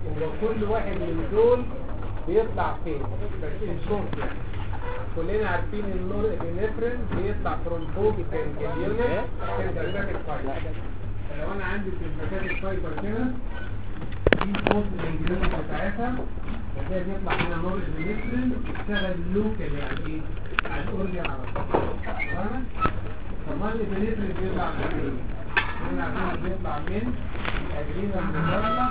هو كل واحد من دول بيطلع فين بس الشورت يعني كلنا عارفين ان النور الابنفرين بيطلع فروم فوق الجنجليونيك سيمباثيك فايبر فلو انا عندي سيمباثيك فايبر كده في فوق الجنجليونيك بتاعتها فده بيطلع هنا نور الابنفرين يشتغل لوكال يعني ايه على الاورجن على طول تمام طب ما الابنفرين بيطلع من ايه؟ هنا عشان بيطلع من الادرينال المدرة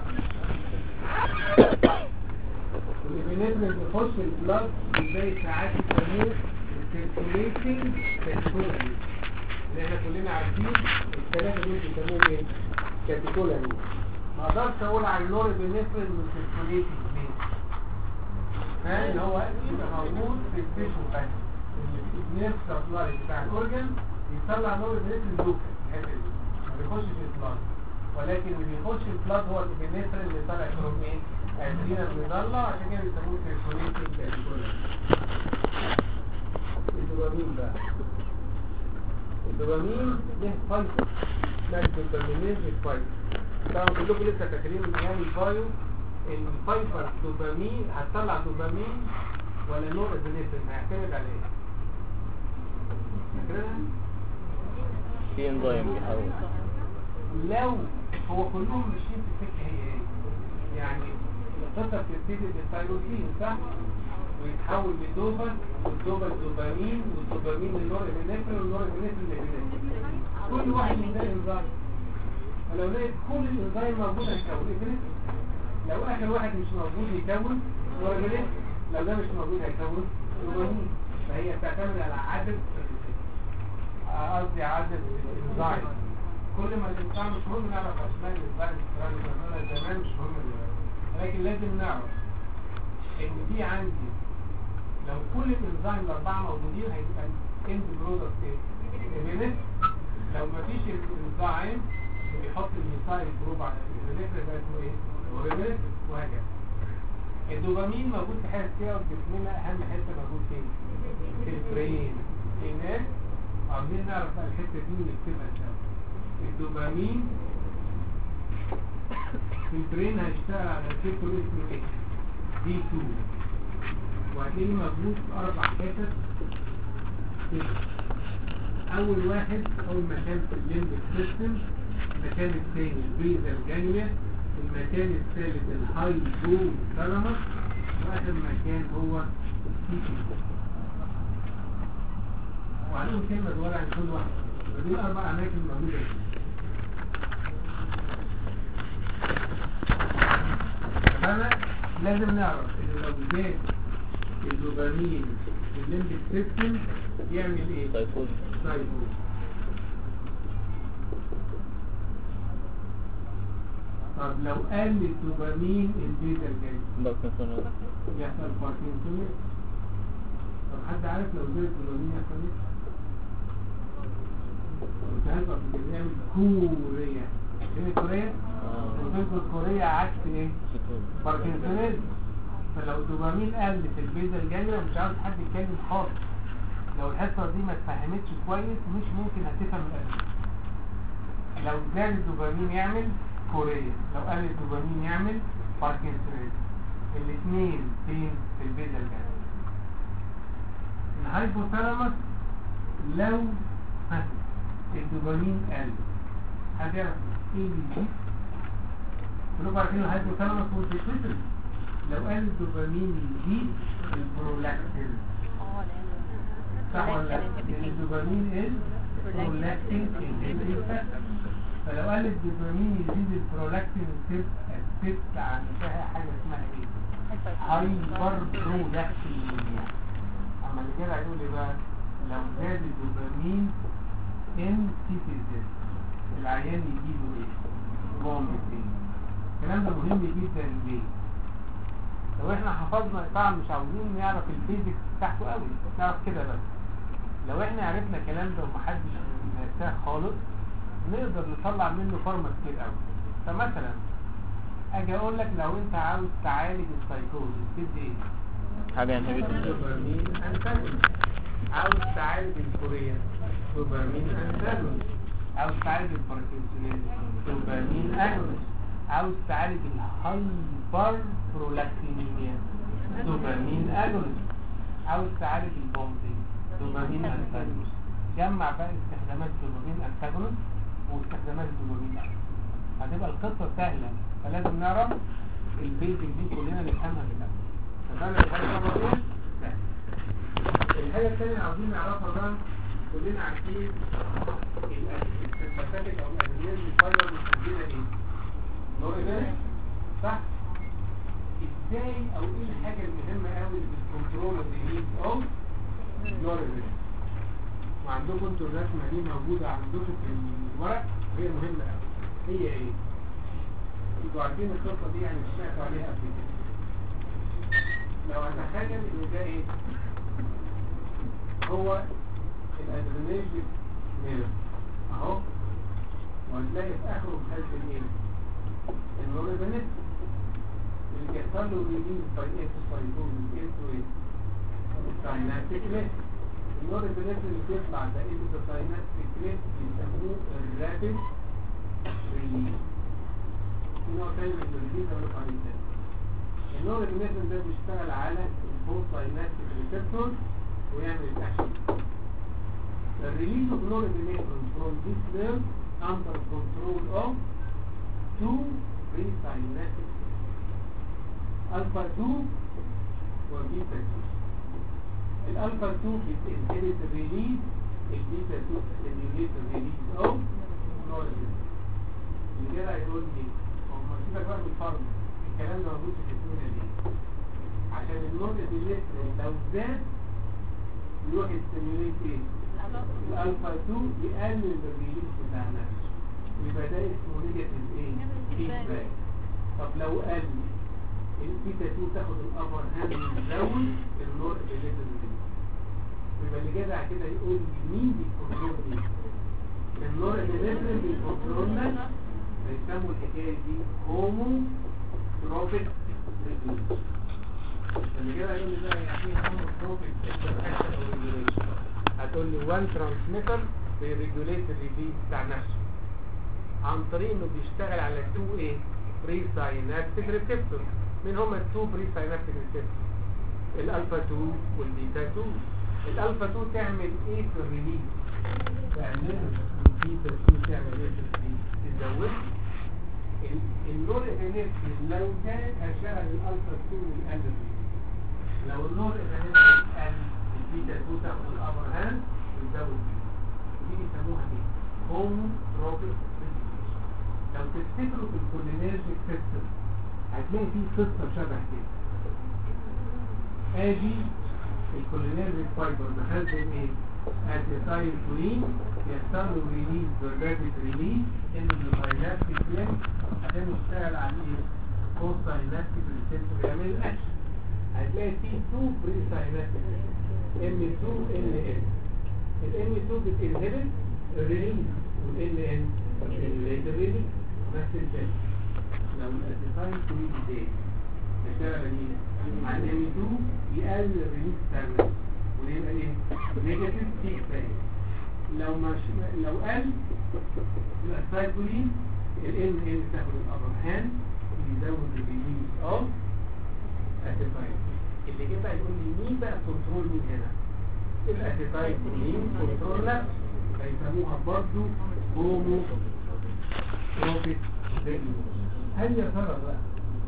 والابنفرين بيخش البلاد ازاي ساعات يسموه السيركوليتنج كاتيكولامين اللي احنا كلنا عارفين الثلاثه دول بيسموهم ايه؟ كاتيكولامين ما اقدرش اقول على النور ابنفرين من سيركوليتنج ليه؟ ها ان هو يبقى موجود في التيشو بس النيرف سبلاي بتاع الاورجن يطلع نور ابنفرين لوكال الحته دي ما بيخش في البلاد ولكن اللي بيخش البلاد هو الابنفرين اللي طالع من ايه؟ ادرينا المضلة عشان كده بيسموه سيركوليتنج كاتيكولامين الدوبامين بقى الدوبامين له فايتر اسمها الدوبامينيز فايتر طبعا كلكم لسه فاكرين من ايام البايو ان الفايبر دوبامين هتطلع دوبامين ولا نور ادرينالين هيعتمد على ايه؟ فاكرينها؟ في انزيم بيحول لو هو كلهم ماشيين في السكه هي ايه؟ يعني القصه بتبتدي بالثايروكين صح؟ ويتحول لدوبا والدوبا الدوبامين والدوبامين للنور ابنفرين والنور ابنفرين لابنفرين كل واحد من ده انزيم فلو لقيت كل الانزيم موجود هيكون ابنفرين لو اخر واحد مش موجود يكون نور ابنفرين لو ده مش موجود هيكون دوبامين فهي بتعتمد على عدد آه، قصدي عدد الانزيم كل ما الانسان مش مهم نعرف اسماء الانزيم الانزيم زمان مش مهم دلوقتي لكن لازم نعرف ان في عندي لو كل الانزيم الاربعه موجودين هيبقى اند برودكت ايه لو مفيش الانزيم اللي بيحط الميثايل جروب على الريليفر يبقى اسمه ايه وريليفر وهكذا الدوبامين موجود في حته كتير في جسمنا اهم حته موجود فين في البرين هناك عاوزين نعرف بقى الحته دي ونكتبها سوا الدوبامين في البرين هيشتغل على ريسبتور اسمه ايه دي 2 وهتلاقيه موجود في اربع حتت كده. اول واحد اول مكان في الليمبك سيستم المكان الثاني البيزل جانيا المكان الثالث الهايبو ثالاموس واخر مكان هو السيتي وعليهم كلمة صغيرة عن كل واحد ودي الأربع أماكن موجودة فيه. فأنا لازم نعرف إن لو زاد الدوبامين في الليمبك سيستم يعمل إيه؟ سايكوز سايكوز طب لو قل الدوبامين البيتا الجاي باركنسون يحصل باركنسون طب حد عارف لو زاد الدوبامين يحصل ايه؟ مش عارف قبل كده يعمل كوريا فين الكوريا؟ وتنقل الكوريا عكس ايه؟ باركنسونيزم فلو الدوبامين قل في البيزا الجانية مش عاوز حد يتكلم خالص لو الحصة دي ما اتفهمتش كويس مش ممكن هتفهم الأسئلة لو زاد الدوبامين يعمل كوريا لو قل الدوبامين يعمل باركنسونيزم الاثنين فين في البيزا الجانية الهايبوثالاموس لو ها، الدوبامين قل هتعرف ايه اللي يجيب كلكم عارفين الهايبوثالاموس هو البيتويتري لو قل الدوبامين يزيد البرولاكتين صح ولا لا؟ لأن الدوبامين ايه؟ برولاكتين انهبيتور فلو قل الدوبامين يزيد البرولاكتين تبقى الست عندها حاجه اسمها ايه؟ هايبر برولاكتينيميا اما اللي كده هيقول لي بقى لو زاد الدوبامين ان سيتيزن العيان يجيله ايه؟ فوميتنج الكلام ده مهم جدا ليه؟ لو احنا حفظنا طبعا مش عاوزين نعرف الفيزيكس بتاعته قوي نعرف كده بس لو احنا عرفنا الكلام ده ومحدش نساه خالص نقدر نطلع منه فارما كتير قوي فمثلا اجي اقول لك لو انت عاوز تعالج السايكوز تدي ايه؟ حاجة انهبيتور دوبامين انتاجونست عاوز تعالج الكوريا دوبامين انتاجونست عاوز تعالج الباركنسونيزم دوبامين اجونست عاوز تعالج الهايبر برولاكتينيميا دوبامين اجونست عاوز تعالج البومبينج دوبامين انتاجونست جمع بقى استخدامات دوبامين انتاجونست واستخدامات دوبامين اجونست هتبقى القصه سهله فلازم نعرف البيزك دي كلنا نفهمها كده فده الحاجه الرابعه سهل الحاجه الثانيه اللي عاوزين نعرفها بقى كلنا عارفين السمباتيك او الادرينال الفايبر بتدينا ايه نوريدريك صح ازاي او ايه الحاجه المهمه قوي اللي بتكنترول الريليز اوف نوريدريك وعندكم انتوا الرسمه دي موجوده عندكم في الورق وهي مهمه قوي هي ايه انتوا عارفين القصه دي يعني سمعتوا عليها قبل كده لو اتخيل ان ده ايه هو الادرينالجيك نيرف اهو وهتلاقي في اخره خلف الايه النوريبينيت اللي بيحصل له ريليز باي اكسسايتون انتو ايه ساينابتيك ليست النوريبينيت اللي بيطلع ده انتو ساينابتيك ليست بيسموه الرابيد ريليز في نوع تاني من الريليز هقول لكم عليه تاني النوريبينيت ده بيشتغل على البوست ساينابتيك ريسبتور ويعمل الاكشن The release of norepinephrine from this nerve under control of two presynaptic alpha 2 وبيتا 2 الالفا 2 بتنهبت الريليز البيتا 2 بتنهبت الريليز of norepinephrine من كده هيقول لي هم سيبك بقى من الفرق الكلام ده موجود في التسميه ليه عشان النورepinephrine لو زاد يروح يستميوليت ايه الالفا 2 يقلل الريليز بتاع نفسه يبقى ده اسمه نيجاتيف ايه فيدباك طب لو قل البيتا 2 تاخد الابر هاند وتزود النور ريليتد يبقى اللي جدع كده يقول لي مين بيكنترول دي النور ريليتد بيكنترولنا بيسموا الحكايه دي هومو تروبيك ريليز اللي كده يقول لي بقى يعني ايه هومو تروبيك ريليز هتقول لي وان ترانسميتر بيريجوليت الريليز بتاع نفسه عن طريق انه بيشتغل على 2 ايه بري ساينابتيك ريسبتور مين هما التو بري ساينابتيك ريسبتور الالفا 2 والبيتا 2 الالفا 2 تعمل ايه في الريليز تعمل البيتا 2 تعمل ايه في الريليز تزود النور ابنفرين لو كان هشغل الالفا 2 والقلب لو النور ابنفرين قل البيتا 2 تاخد الابر هاند وتزود دي بيسموها ايه هومو تروبيك لو تفتكروا في الكولينيرجيك سيستم هتلاقي فيه قصه شبه كده ادي الكولينيرجيك فايبر مخزن ايه اتيتايل كولين يحصل له ريليز بالرابيد ريليز ان الساينابتيك لينك عشان يشتغل على ايه بوست ساينابتيك ريسبتور يعمل اكشن هتلاقي فيه تو بري ساينابتيك ام 2 ان ان الام 2 بتنهبت الريليز والان ان الريليز نفس الشيء لو الاتيتايل كولين ازاي يشتغل مين على الام 2 يقلل الريليز بتاع النفس ويبقى ايه نيجاتيف فيدباك لو مش لو قل الاسايكولين الان ان تاخد الابر هاند يزود الريليز اوف اسيتايل اللي جه بقى يقول لي مين بقى كنترول مين هنا الاسيتايكولين كنترول نفسه فيسموها برضه هومو تروبيك ريليز هل يا ترى بقى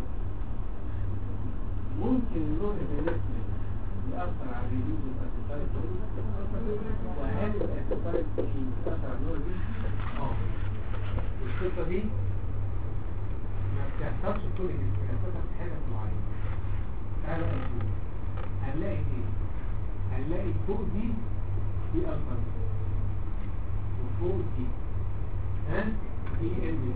ممكن نروح بالنسبه يأثر على الريليز والاسيتايل وهل الاسيتايل يأثر على النور دي؟ اه القصة دي ما بتحصلش كل جسم بتحصل في حتت معينة تعالوا نشوف هنلاقي ايه؟ هنلاقي فوق دي دي ألفا وفوق دي ها؟ دي ام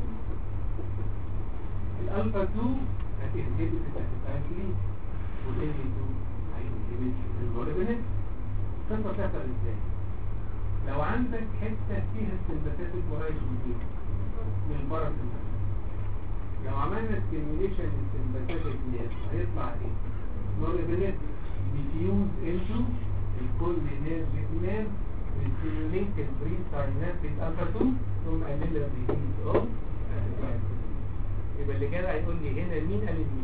الألفا 2 هتنهبت الاسيتايل والام 2 الجوربنت القصه تحصل ازاي لو عندك حته فيها السمباتيك ورايت من من الباراسمباتيك لو عملنا ستيميوليشن للسمباتيك نيرف هيطلع ايه جوربنت بيفيوز انتو الكل نيرفيك نيرف بيستيميوليت البري ساينابتيك الفا 2 ثم قلل الريليز اوف يبقى اللي جاي هيقول لي هنا مين قال مين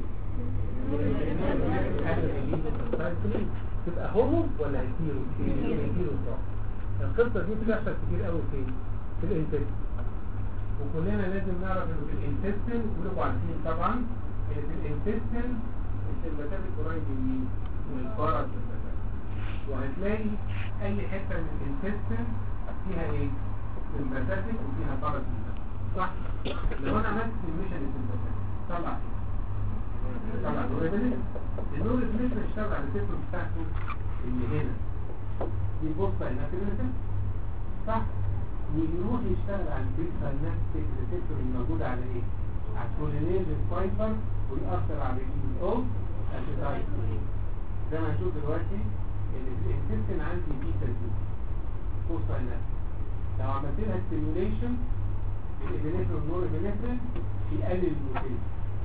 قال الريليز الاسيتايل تبقى هومو ولا هيتيرو هيتيرو صح القصه دي بتحصل كتير قوي فين في الانتستين وكلنا لازم نعرف ان في الانتستين كلكم عارفين طبعا ان في الانتستين السمباتات قريب من مين؟ من الفرس وهتلاقي اي حته من الانتستين فيها ايه؟ سمباتاتيك وفيها فرس صح؟ لو انا عملت الميشن السمباتاتيك طلع طلع نور ابنين النور ابنين بيشتغل على الريسبتور بتاعته اللي هنا دي بوسطة هنا في الريسبتور صح؟ ويروح يشتغل على البيت ساينابتيك ريسبتور الموجودة على ايه؟ على الكولينيز الفايبر ويأثر على الريليز اوف اسيتايل زي ما هنشوف دلوقتي ان في الانتستين عندي بيتا دي بوست ساينابتيك لو عملت لها ستيميوليشن الابنفرين والنور ابنفرين يقلل الموتيل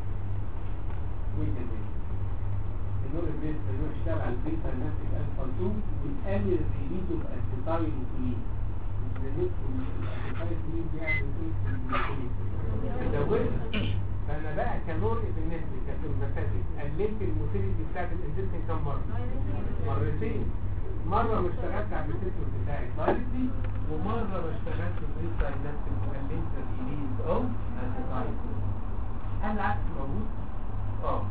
ويكمل النور ابنفرين يروح يشتغل على البيتا ساينابتيك الفا 2 ويقلل الريليز اوف اسيتايل كولين فانا بقى كنور بالنسبه كسمباتيك قللت الموتيليتي بتاعت الانجكشن كم مره مرتين مره ما اشتغلت على الريسبتور بتاعي دايركتلي ومره ما اشتغلتش بالساينابتيك وقللت الريليز او اسيتايل هل العكس موجود اه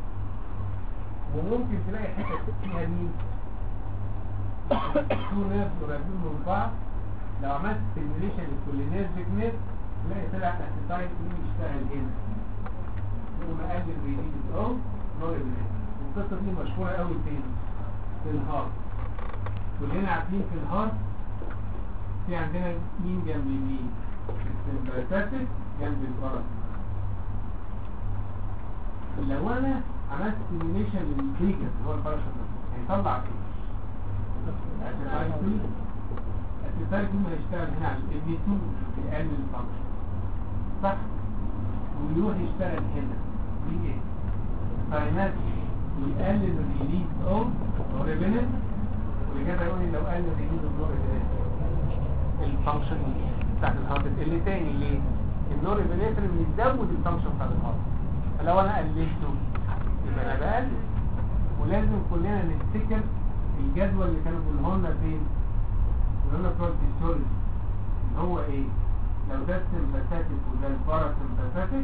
وممكن تلاقي حته فيها مين تو ناس قريبين من بعض لو عملت سيميوليشن للكولينيرجيك نير تلاقي طلع اسيتايل مين يشتغل هنا يقوم اقلل ريليز او نورابينفرين والقصه دي مشهوره قوي فين في الهارت كلنا عارفين في الهارت في عندنا مين جنب مين السمباتيك جنب الفرس لو انا عملت سيميوليشن للفيجر اللي هو الفرس هيطلع ايه اسيتايل كولين السيتاريك هم هيشتغل هنا على الام 2 يقلل الفانكشن صح ويروح يشتغل هنا في ايه فاينات ويقلل الريليز اوف نورابينين ولكده يقول لي لو قلل الريليز اوف نورابينين الفانكشن بتاعت الهارت اللي تاني ليه النورابينين بيزود الفانكشن بتاعت الهارت فلو انا قللته يبقى انا بقلل ولازم كلنا نفتكر الجدول اللي كانوا بيقولوا لنا فين قلنا بتوع الهيستوري اللي هو ايه لو ده السمباتيك وده الباراسمباتيك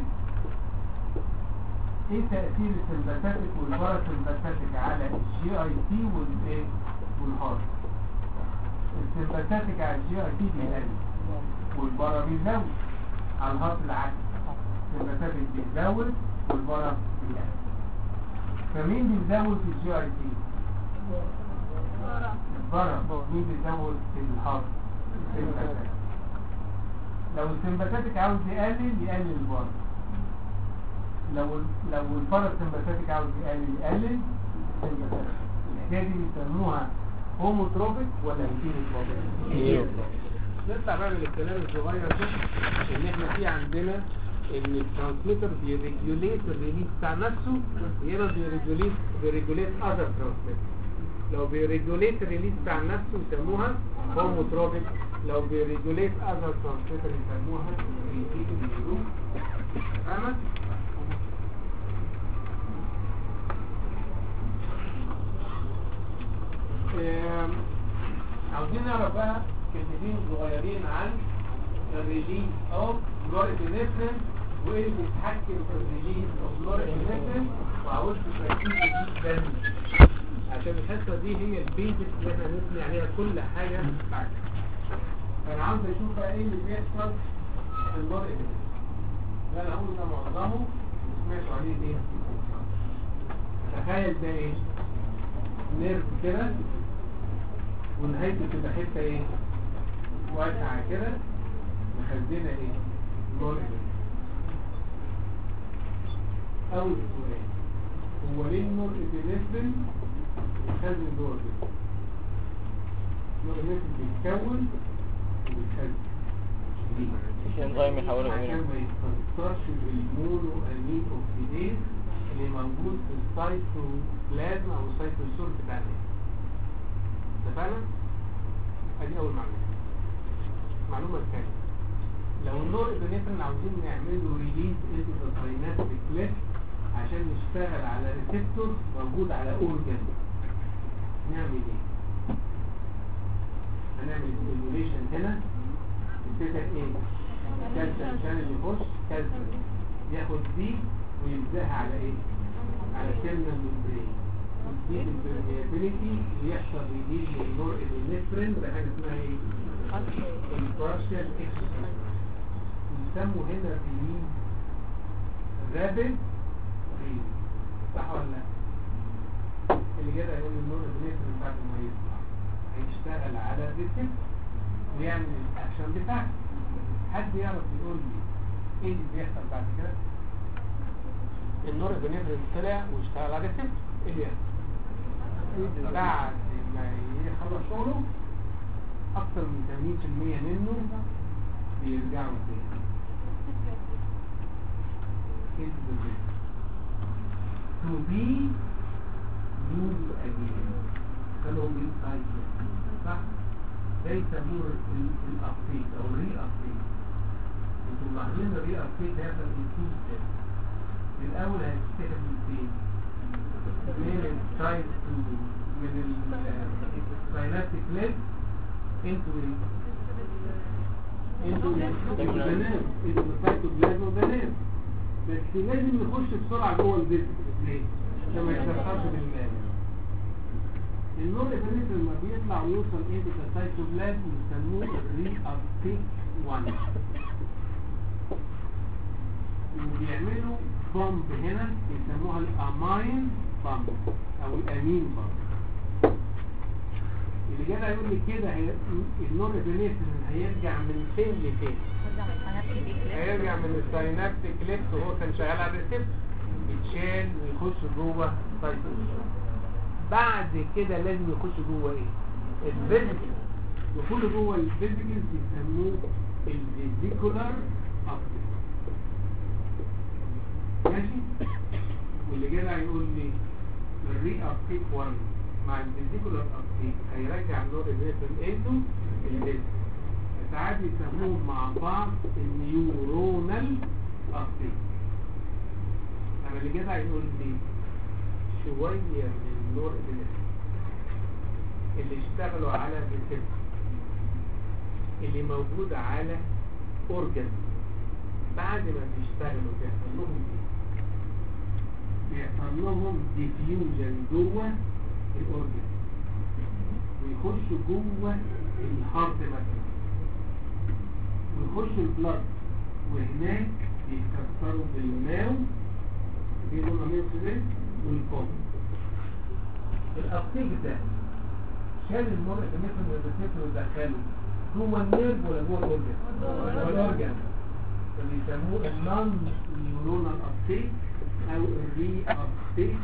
ايه تأثير السمباتيك والباراسمباتيك على الجي اي تي والايه والهارت السمباتيك على الجي اي تي بيقل والبارا بيزود على الهارت العكس السمباتيك بيزود والبارا بيقل فمين بيزود في الجي اي تي البرا مين بيزود في الهارت السمباتيك لو السمباتيك عاوز يقلل يقلل البرا لو لو البرا السمباتيك عاوز يقلل يقلل السمباتيك الحكايه دي بيسموها هوموتروبيك ولا هيتيروتروبيك نطلع بقى من الكلام الصغير ده ان احنا في عندنا ان الترانسميتر بيريجوليت الريليز بتاع نفسه يبقى بيريجوليت بيريجوليت اذر ترانسميتر لو بيريجوليت الريليز بتاع نفسه يسموها هوموتروبيك لو بيريجوليت اذر ترانسميتر يسموها ريتيرو فاهمة؟ آم، عاوزين نعرف بقى كلمتين صغيرين عن الريليز اوف نورابينفرين وايه اللي بيتحكم في الريليز اوف نورابينفرين وعاوزكم تركزوا جدا عشان الحصه دي هي البيزك اللي احنا هنبني عليها كل حاجه بعد انا عاوز اشوف بقى ايه اللي بيحصل في النورابينفرين ده انا هقول ده معظمه سمعتوا عليه ايه تخيل ده ايه نيرف كده ونهايته تبقى حته ايه واسعه كده مخزنه ايه نور اول سؤال هو ليه النور ابنفرين بيخزن جوه كده النور ابنفرين بيتكون وبيتخزن ليه؟ في انزيم يحوله عشان الى ما يتكسرش بالمونو امين اوكسيديز اللي موجود في السايتوبلازم او السايتوسول بتاع الناس اتفقنا؟ ادي اول معلومه المعلومه الثانيه لو النور ابنفرين عاوزين نعمل له ريليز انتو ساينابتيك كليف عشان نشتغل على ريسبتور موجود على اورجان نعمل ايه هنعمل سيموليشن هنا الفكره ايه كالسيوم شانل يخش كالسيوم ياخد دي ويلزقها على ايه على تيرمينال ممبرين وتزيد البرميابيليتي ويحصل ريليز للنور ابنفرين بحاجه اسمها ايه البارشال اكسسايز يسموا هنا ريليز رابد ريليز صح ولا لا اللي كده يقول النور ابنفرين بعد ما يطلع هيشتغل على الريسبت ويعمل الاكشن بتاعته حد يعرف يقول لي ايه اللي بيحصل بعد كده النور ابنفرين طلع واشتغل على الريسبت ايه اللي يحصل بعد ما يخلص شغله اكتر من 80% منه بيرجعوا تاني into the business to be used again كانوا recycle صح ده يسموه الابديت او الري ابديت انتوا ملاحظين الري ابديت ده يحصل in two steps الاول هيتشتغل من فين من السايد تو من الساينابتيك ليد انتو ايه انتو البنات انتو السايتوبلازم والبنات بس لازم نخش بسرعه جوه الفيزيك ليه عشان ما يتاثرش بالمال النور البنات لما بيطلع ويوصل ايه السايتوبلازم يسموه الري ابتيك 1 وبيعملوا بامب هنا يسموها الاماين بامب او الامين بامب اللي جدع يقول لي كده هي النور ابنفرين هيرجع من فين لفين هيرجع من الساينابتيك ليفت وهو كان شغال على الريسبت يتشال ويخش جوه سايتوبلازم بعد كده لازم يخش جوه ايه الفيزيكال يدخل جوه الفيزيكال بيسموه الفيزيكولار ابديت ماشي واللي جدع يقول لي الري ابديت 1 مع الفيزيكولار ابديت هيرجع النور الريتم انتو الفيزيكال ساعات يسموهم مع بعض النيورونال ابديت اما اللي جدع يقول لي شوية من النور اللي اشتغلوا على الريسبت اللي موجود على اورجن بعد ما بيشتغلوا بيحصل لهم ايه بيحصل لهم ديفيوجن جوه الاورجن ويخشوا جوه الهارت مثلا ويخشوا البلد وهناك بيتكسروا بالماو بيقولوا امير سيدين والقوم الابطيك ده شال النور الكمية من الريسبتور ودخله جوه النيرف ولا جوه الاورجن؟ جوه الاورجن اللي يسموه النون نيورونال ابتيك او الري ابتيك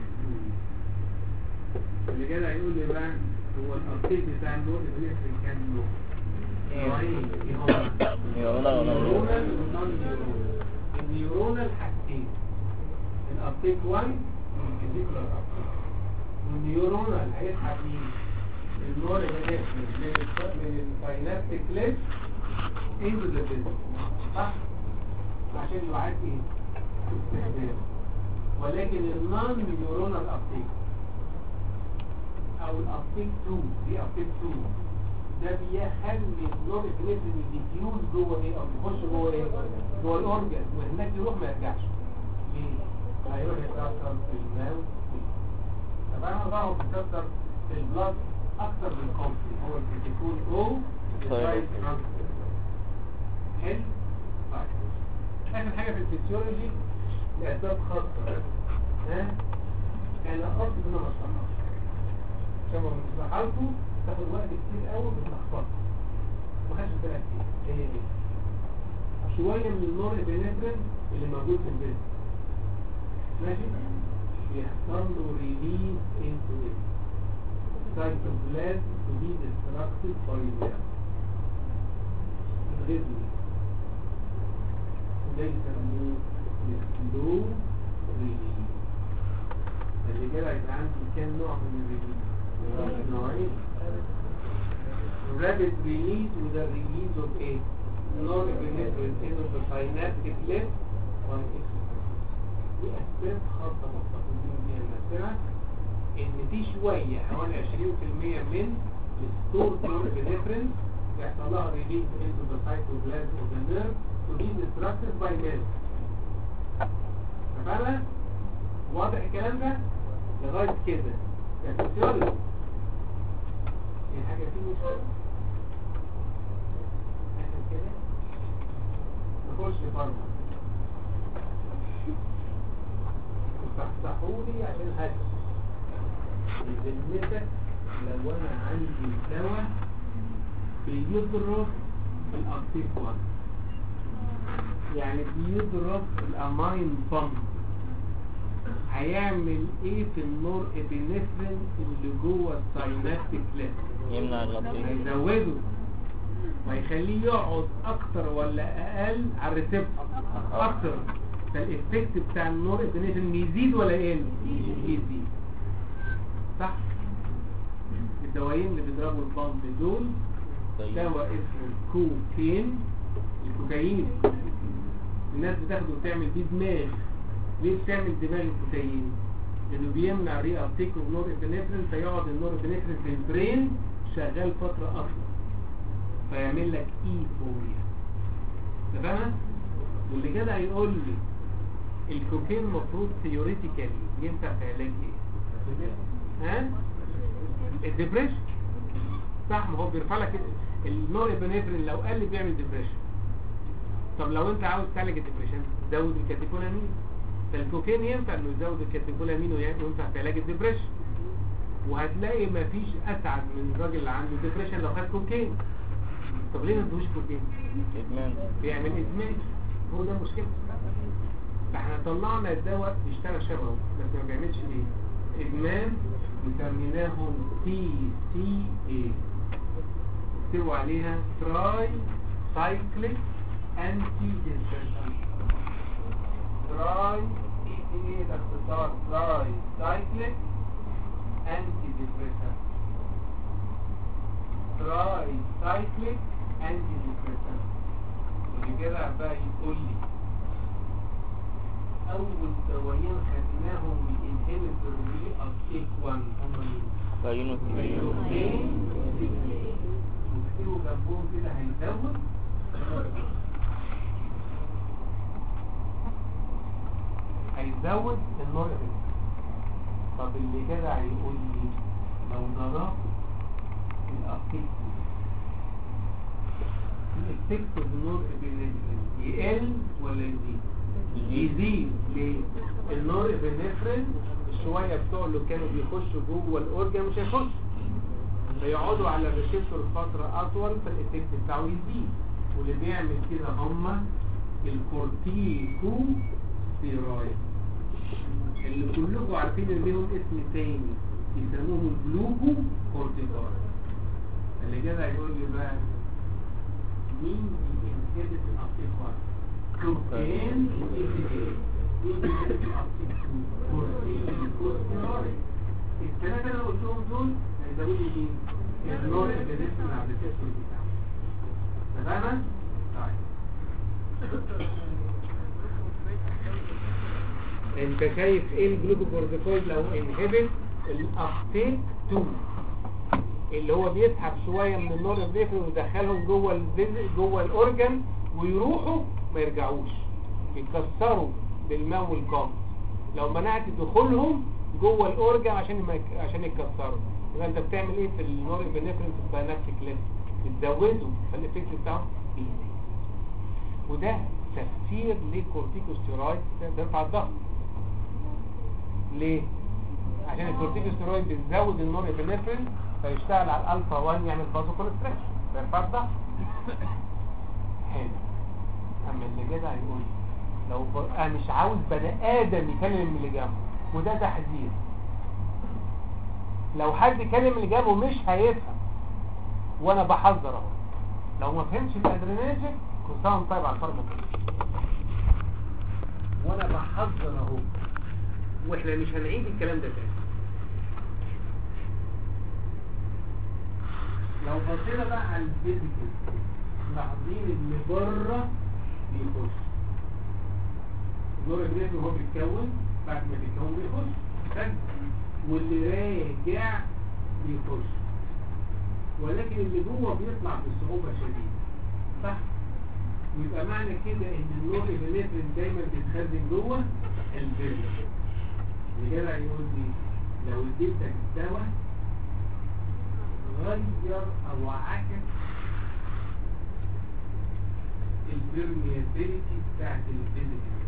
اللي جاي هيقول لي بقى هو الابتيك بتاع النور الكمية كان نوع نوعين ايه هما؟ نيورونال ولا نيورونال والنون نيورونال النيورونال حاجتين الابتيك 1 والفيزيكولار ابتيك والنيورونال هيسحب مين؟ النور اللي من من الساينابتيك ليد انتو ذا فيزيك صح؟ عشان يعاد ايه؟ استخدام ولكن النون نيورونال ابتيك او الابتيك 2 دي ابتيك 2 ده بيخلي النور الكليفن يديفيوز جوه ايه او يخش جوه ايه؟ جوه الاورجن وهناك يروح ما يرجعش ليه؟ هيروح يتكسر في الماو طبعا بقى هو بيتكسر في البلاد اكتر من كومبلي هو الكريتيكول او طيب. حلو طيب اخر حاجه في الفسيولوجي لاسباب خاصه ها كان قصد ان انا ما اشرحهاش عشان لما بتشرحها لكم تاخد وقت كتير قوي بتلخبط ما خدش بالك فيها هي ايه شويه من النور البنفرين اللي موجود في البيت ماشي بيحصل له ريليز انتو ايه cytoplasm to be destructed by them الغذي وده يسموه slow release اللي كده يبقى عندي كام نوع من الريليز نوعين rapid release وده release of ايه نور ابنفرين اندوساينابتيك ليفت وان دي اسباب خاصه مستقلين بيها المسيره ان في شويه حوالي 20% من الستور نور ابنفرين يحصل لها ريليز into the cytoplasm of the nerve to be destructed by nerve فعلا واضح الكلام ده لغايه كده يا فيسيولوجي في حاجه فيه مشكله احنا كده نخش فرمه وصحصحولي عشان هاتف بذمتك لو انا عندي دواء بيضرب الابتيك 1 يعني بيضرب الاماين بامب هيعمل ايه في النور ابنفرين اللي جوه الساينابتيك ليست يمنع الغطية هيزوده وهيخليه يقعد اكتر ولا اقل على الريسبتور اكتر فالافكت بتاع النور ابنفرين يزيد ولا يقل يزيد صح الدوايين اللي بيضربوا البامب دول دواء اسمه الكوكين الكوكايين الناس بتاخده وتعمل بيه دماغ ليه بتعمل دماغ الكوكايين لانه بيمنع ري ابتيك اوف نور ابنفرين فيقعد النور ابنفرين في البرين شغال فتره اطول فيعمل لك ايفوريا تمام واللي كده هيقول لي الكوكين المفروض ثيوريتيكالي ينفع في علاج ايه ها الدبريشن صح ما هو بيرفع لك النور ابنفرين لو قل بيعمل ديبريشن طب لو انت عاوز تعالج الديبريشن زود الكاتيكولامين فالكوكين ينفع انه يزود الكاتيكولامين وينفع في علاج الديبريشن وهتلاقي مفيش اسعد من الراجل اللي عنده ديبريشن لو خد كوكين طب ليه ما ادوش كوكين إدمان بيعمل ادمان هو ده المشكله فاحنا طلعنا الدواء بيشتغل شبهه بس ما بيعملش ايه ادمان وسميناهم تي سي اي اكتبوا عليها تراي سايكليك انتي ديبريشن تراي اي تي اي ده اختصار تراي سايكليك انتي ديبريشن تراي سايكليك انتي ديبريشن واللي كده بقى يقول لي اول دوايين خدناهم بينهبتوا ري ابتيك 1 هم مين؟ فيونس اثنين وكتبوا جنبهم كده هيزود هيزود النور طب اللي كده هيقول لي لو ضربت الابتيك الافكت النور ابنفرين يقل ولا يزيد يزيد ليه النور ابنفرين الشويه بتوع اللي كانوا بيخشوا جوه الاورجن مش هيخشوا فيقعدوا على الريسبتور فتره اطول فالافكت بتاعه يزيد واللي بيعمل كده هم الكورتيكو ستيرويد اللي كلكم عارفين ان ليهم اسم تاني يسموهم جلوكو كورتيكويد اللي كده هيقول لي بقى مين بينهبت الابتيك 1 كوكين وايه مين بينهبت الابتيك 2 كورتيكوستيرويد الثلاثه اللي قلتهم دول هيزودوا لي مين النور الجديد على الريسبتور بتاعه تماما طيب انت شايف ايه الجلوكوكورتيكويد لو انهبت الابتيك 2 اللي هو بيسحب شويه من النور البيفرين ويدخلهم جوه الفيز جوه الاورجن ويروحوا ما يرجعوش يتكسروا بالماء والقاف لو منعت دخولهم جوه الاورجن عشان ما يك- عشان يتكسروا يبقى انت بتعمل ايه في النور البنفرين في الساينابتيك ليست بتزوده فالافكت بتاعه بيزيد وده تفسير للكورتيكوستيرويد ترفع الضغط ليه عشان الكورتيكوستيرويد بتزود النور ابنفرين فيشتغل على الالفا 1 يعمل فازو كونستريكشن فيرفع الضغط حلو اما اللي كده هيقول لو ب... انا مش عاوز بني ادم يكلم اللي جنبه وده تحذير لو حد كلم اللي جنبه مش هيفهم وانا بحذر اهو لو ما فهمش الادرينالين كل سنه وانت طيب على الفرق وانا بحذر اهو واحنا مش هنعيد الكلام ده تاني لو بصينا بقى على الفيزيكال ملاحظين اللي بره بيخش النور الجنسي وهو بيتكون بعد ما بيتكون بيخش خد. واللي راجع بيخش ولكن اللي جوه بيطلع بصعوبة شديدة صح ويبقى معنى كده ان النور البنفرين دايما بيتخزن جوه الفيلم اللي جدع يقول لي لو اديتك دواء غير او عكس البرميابيليتي بتاعت الفيزيكال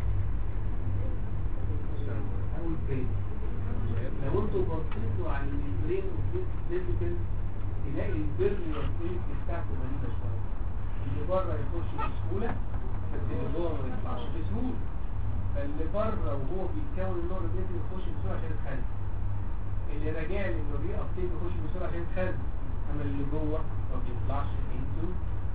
او البرين لو انتوا بصيتوا على البرين والفيزيكال تلاقي البرميابيليتي بتاعته غريبه شويه اللي بره يخش بسهوله بس اللي جوه ما يطلعش بسهوله فاللي بره وهو بيتكون النور البيتي يخش بسرعه عشان يتخزن اللي راجع لي انه بيه ابتدي يخش بسرعه عشان يتخزن اما اللي جوه ما بيطلعش انتو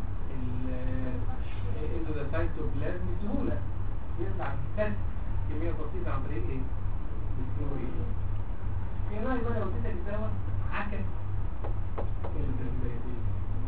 انه ده سايتوبلازم بسهوله يطلع بس كميه بسيطه عن طريق ايه؟ الكلورين ايه رايك بقى لو اديتك الدواء عكس البرميابيلتي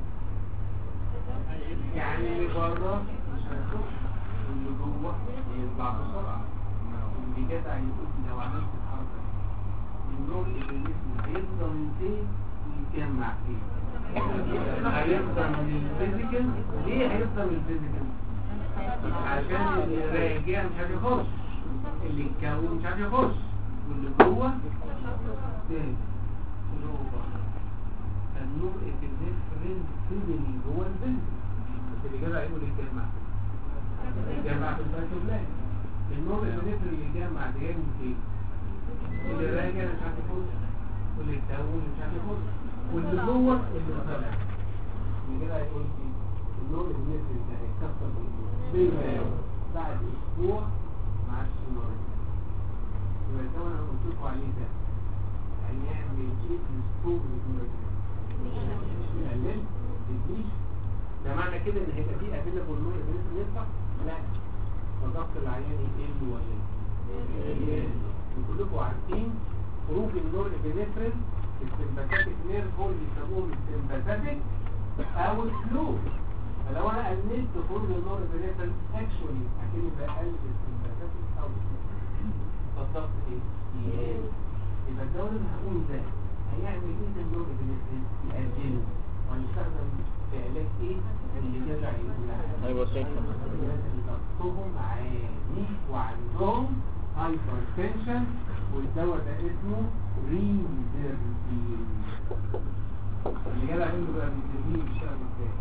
يعني اللي بره مش هيخش واللي جوه يطلع بسرعه واللي جدع يقول لو عملت الحركه دي النور اللي في الجسم هيفضل فين ويتجمع فين هيفضل من الفيزيكال ليه هيفضل من الفيزيكال عشان اللي راجع مش عارف يخش اللي اتكون مش عارف يخش واللي جوه تاني اللي هو بره النور الديفرنت فضل جوه البنت بس اللي جدع يقول يتجمع يتجمع في البيتوبلازم النور الديفرنت اللي يتجمع ده جاي من ايه؟ اللي راجع مش عارف يخش واللي اتكون مش عارف يخش واللي جوه اللي طالع اللي جدع يقول ايه؟ النور الديفرنت ده هيتكسر بما بعد اسبوع ما عادش نور يبقى الدواء انا قلت لكم عليه ده هيعمل ايه في الستوب النور يقلل يديش ده معنى كده ان هيبقى فيه افيلابل نور بنسبه ينفع لا فضغط العيان يقل ولا يقل وكلكم عارفين خروج النور البنفرين السمباثيك نيرف هو اللي بيسموه السمباثيك او الفلو فلو انا قللت خروج النور البنفرين اكشولي اكني بقلل السمباثيك او الفلو فالضغط ايه؟ يقل يبقى الدواء اللي هقول ده هيعمل ايه ده النور البنفرين يقلله ويستخدم في علاج ايه اللي جدع يقول عليه ايوه صح الناس اللي ضغطهم عالي وعندهم هايبرتنشن والدواء ده اسمه ريزرفين اللي جدع يقول له بقى ريزرفين بيشتغل ازاي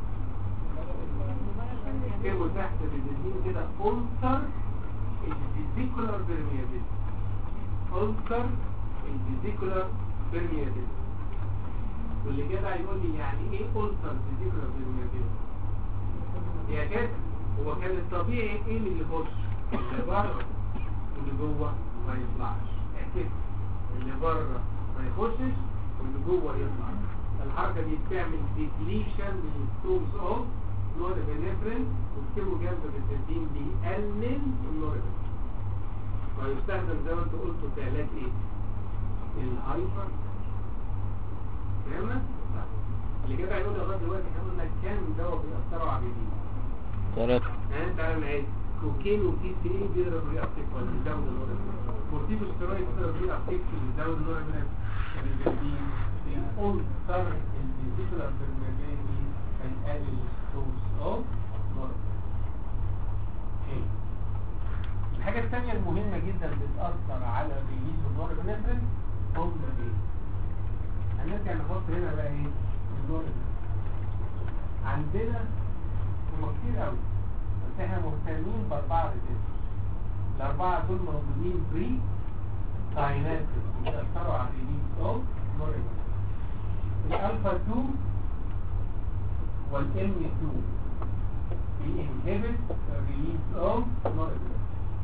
اكتبوا تحت ريزرفين كده ألسر الفيزيكولار بيرميابيلتي ألسر الفيزيكولار بيرميابيلتي واللي جدع يقول لي يعني ايه ألسر فيزيكولار بيرميابيلتي يا كده هو كان الطبيعي ايه اللي يخش اللي بره واللي جوه ما يطلعش اعتبر اللي بره ما يخشش واللي جوه يطلع الحركه دي بتعمل ديبليشن للستورز اوف نورابينفرين واكتبوا جنب بالترتيب بيقلل النورابينفرين ويستخدم زي ما انت قلت في علاج ايه؟ الهايبر فهمنا؟ طيب. اللي كده هيقول لغايه دلوقتي احنا قلنا كام دواء بيأثروا على الجديد ثلاثة يعني تعالى نعيد كوكين وتي سي اي بيضرب ريابتيك ولا بيزود النورابينفرين كورتيكوستيرويد بيضرب ريابتيك بيزود النورابينفرين الجديد الألسر الفيزيكولار بيرميابيلتي هيقلل السورس اوف نورابينفرين الحاجة الثانية المهمة جدا بتأثر على ريليز النورابينفرين هم ايه؟ هنرجع نحط هنا بقى ايه؟ النورابينفرين عندنا هم كتير قوي بس احنا مهتمين بأربعة ريسيرش الأربعة دول موجودين بري سايناتس بيأثروا على الريليز اوف نورابينفرين الألفا 2 والام 2 بينهبت الريليز اوف نورابينفرين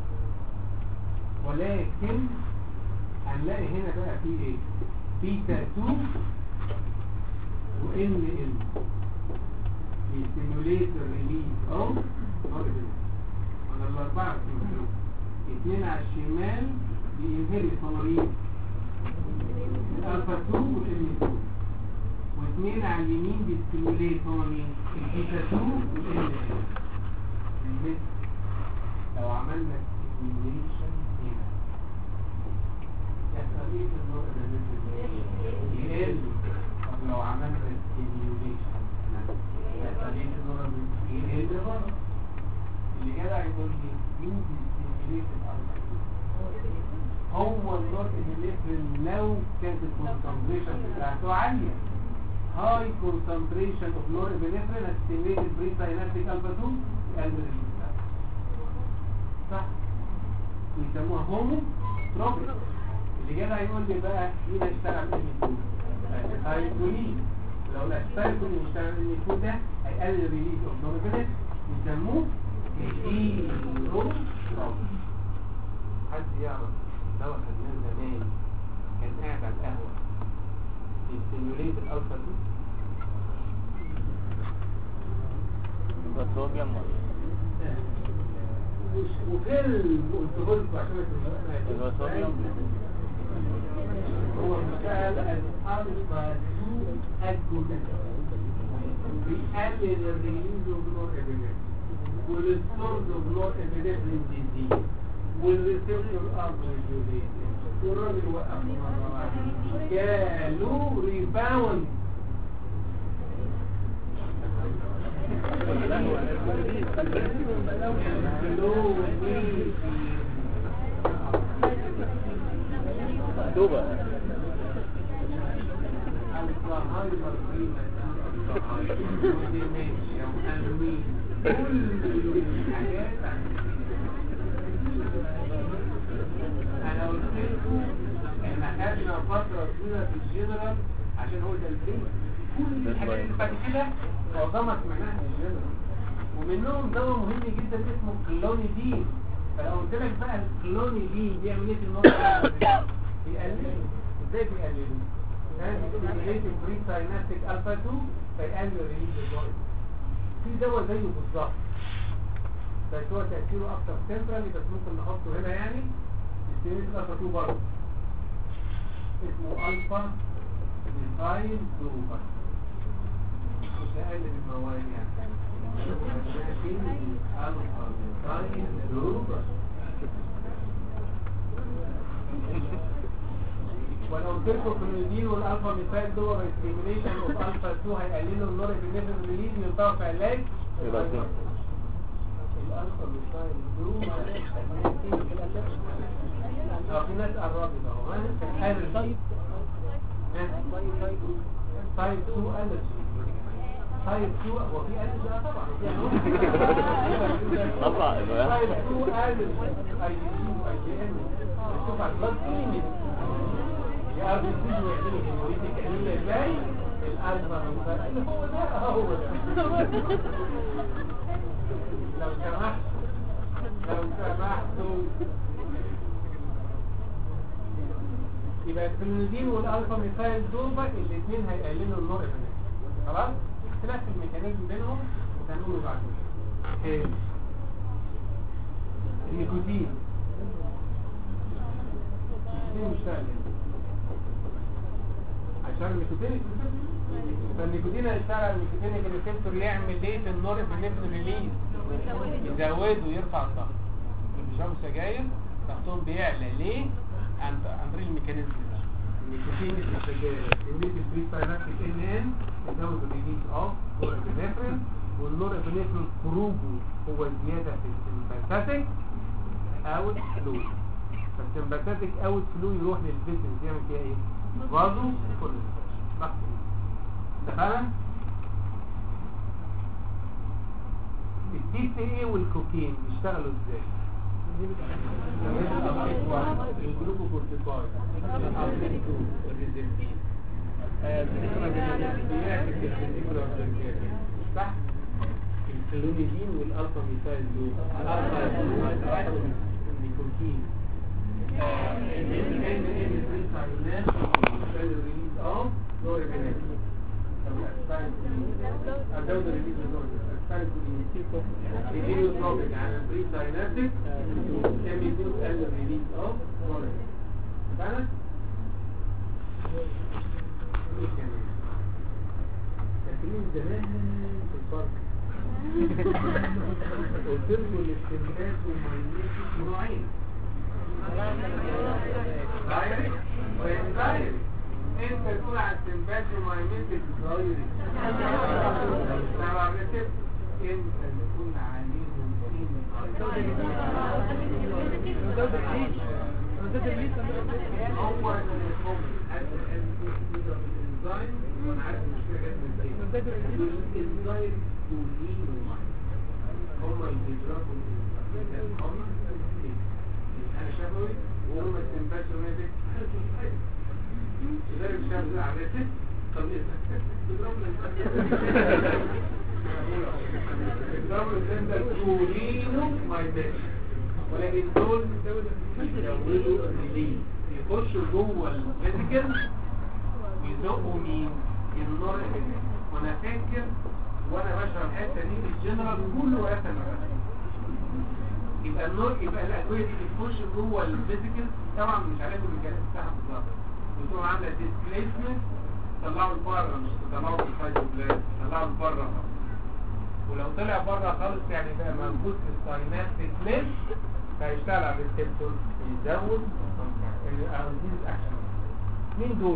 ولكن هنلاقي هنا بقى في ايه بيتا 2 وان ال بيستيموليت الريليز اوف نورابينفرين ولا الاربعه بيستيموليت اثنين على الشمال بينهبت تمارين الالفا 2 والام 2 واثنين على اليمين بيستيموليت هما مين؟ البيتا 2 والال المثل لو عملنا ستيموليشن هنا يحصل ايه في النور اللي يقل طب لو عملنا ستيموليشن يحصل ايه في النور يقل برضه اللي جدع يقول لي مين بيستيموليت الارض هو النور اللي لو كانت الكونسنتريشن بتاعته عاليه هاي concentration of norepinephrine has stimulated pre-synaptic alpha 2 يقلل المستقبل صح ويسموها هومو تروبيك اللي جدع يقول لي بقى مين هيشتغل ان 2 هيكونين لو الاسبال كل يشتغل ان 2 ده هيقلل الريليز اوف نورepinephrine يسموه الايرو تروبيك حد يعرف دواء خدناه زمان كان قاعد على القهوه يستيموليت الالفا 2 بس هو جمع وفيلم قلته لكم عشان ما يبقى صوديوم. هو بيشتغل الالفا 2 اجوجيت بيقلل الريليز اوف نور ابينيفرين والستورز اوف نور ابينيفرين ديزيز والريسبتور اب ريجوليتد والراجل وقف مره واحده جاله ريباوند دوبة انا قلت لكم ان خدنا فتره طويله في الجنرال عشان هو ده البيت كل الحاجات اللي بعد كده معظمها سمعناها في الجنرال ومنهم دواء مهم جدا اسمه كلونيدين فلو قلت لك بقى الكلونيدين بيعمل ايه في الموضوع بيقلل ازاي بيقلل بيقلل بري سايناتيك الفا 2 فيقلل ريليز الضغط في دواء زيه بالظبط بس هو تأثيره أكتر سنترالي بس ممكن نحطه هنا يعني يستمر الألفا 2 برضه اسمه ألفا ميثايل دوبا مش أقل من المواد يعني لكن ألفا ميثايل دوبا ولو قلت لكم كلودين والالفا ميثايل دوبا ستيميوليشن اوف الفا 2 هيقللوا النور ابنفرين ريليز ينفعوا في علاج يبقى الالفا ميثايل دوبا اه في ناس قربت اهو ها قالت طيب تايب 2 الرجي تايب 2 هو في الرجي اه طبعا طبعا تايب 2 الرجي اي جي اي جي ان شوف على البلد كلينيك يا ار بي سي ويعملوا هيموريتك انيميا ازاي الالفا ميثايل هو ده هو ده لو سمحت لو سمحتوا يبقى الكلونيدين والالفا ميثايل دوبا الاثنين هيقللوا النور ابنفرين خلاص اختلاف الميكانيزم بينهم هنقوله بعد كده النيكوتين النيكوتين مشتغل هنا عشان النيكوتين فالنيكوتين هيشتغل على النيكوتين الريسبتور يعمل ايه في النور ابنفرين ريليز يزوده ويرفع الضغط بيشربوا سجاير ضغطهم بيعلى ليه؟ عن عن طريق الميكانيزم ده النيكوتين في السجاير النيكوتين فري ساينابتيك ان ان يزود الريليز اوف نور ابنفرين والنور ابنفرين خروجه هو زياده في السمباثيك اوت فلو فالسمباثيك اوت فلو يروح للفيزنز يعمل فيها ايه؟ فازو كونستراكشن ضغط اتفقنا؟ الدي سي ايه والكوكين بيشتغلوا ازاي؟ الجلوكوكورتيكويد الريزلتين بيعكس الفيزيكولار صح؟ الكلونيدين والالفا ميثايل دول الالفا النيكوتين الان ان بريساينات الريليز اوف نورابينفرين الدولة الريليز اوف الهيليوتروبيك على البري ساينابتيك ام 2 ال ريليز اوف نورابينفرين فاهم؟ ايه كمان؟ فرق قلت لكم الاستمداد والمايونيز نوعين دايركت واندايركت انت تقول على السمبات ومايونيز دايركت طبعا كده انت اللي تقول عليهم هو الانزيم وانا عارف المشكله جت من فين الانزيم تولين الميه هم اللي بيضربوا الانزيم هم انا شفوي وهم السمبات ومايونيز لذلك مش عارف على الست طب ايه بيضربوا الانسان ده تولينه مايونيز ولكن دول يزودوا الريليز يخشوا جوه الفيزيكال ويزقوا مين النار وانا فاكر وانا بشرح الحته دي في الجنرال كله قسم يبقى النار يبقى الادويه دي بتخش جوه الفيزيكال طبعا مش عارف المجالات بتاعها بالظبط بتقوم عامله ديسبليسمنت طلعوا لبره مش تطلعوا في السايتوبلازم طلعوا لبره ولو طلع بره خالص يعني بقى موجود في الساينات في الكليب فيشتغل على الريسبتور يزود الانزيم اكشن مين دول؟